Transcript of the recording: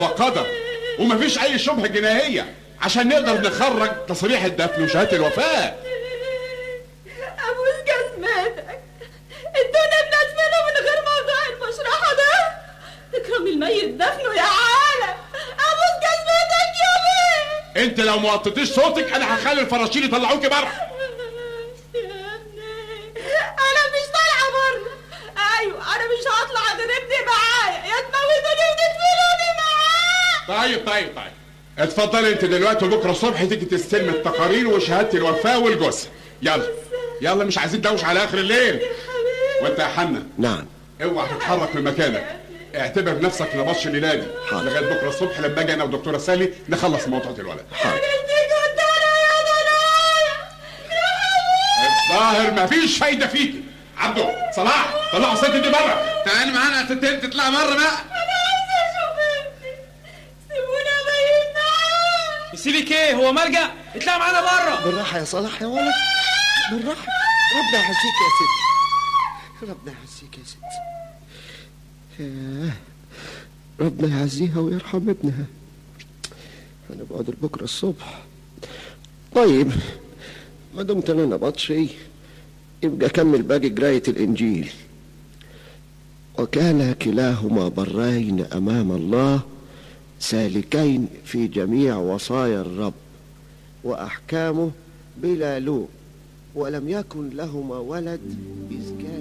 وقدر ومفيش اي شبهه جنائيه عشان نقدر نخرج تصريح الدفن وشهاده الوفاه ابوس جزمتك الدنيا بندفنه من غير موضوع المشرحه ده تكرم الميت دفنه يا عالم ابوس جزمتك يا بيه انت لو ما وطيتيش صوتك انا هخلي الفراشين يطلعوكي بره يا ابني انا مش طالعه بره ايوه انا مش هطلع غير ابني معايا يا تموتوني وتدفنوني معاه طيب طيب طيب اتفضلي انت دلوقتي وبكره الصبح تيجي تستلم التقارير وشهاده الوفاه والجثه يلا يلا مش عايزين دوش على اخر الليل وانت يا حنا نعم اوعى تتحرك من مكانك اعتبر نفسك نبطش الليله حاضر. لغايه بكره الصبح لما اجي انا ودكتوره سالي نخلص موضوع الولد حاضر انت كنت انا يا ضنايا الظاهر مفيش فايده فيكي عبده صلاح طلعوا الست دي بره تعالي معانا تت- تطلع بره بقى انا عايزه اشوف ابني سيبوني ابين معاه يسيبك ايه هو ملجأ اطلع معانا بره بالراحة يا صلاح يا ولد بالراحة ربنا يحسيك يا ست ربنا يحسيك يا ست ياه. ربنا يعزيها ويرحم ابنها انا بقعد لبكره الصبح طيب ما دمت انا نبطشي يبقى كمل باقي قراية الانجيل وكان كلاهما برين امام الله سالكين في جميع وصايا الرب واحكامه بلا لوم ولم يكن لهما ولد اذ كان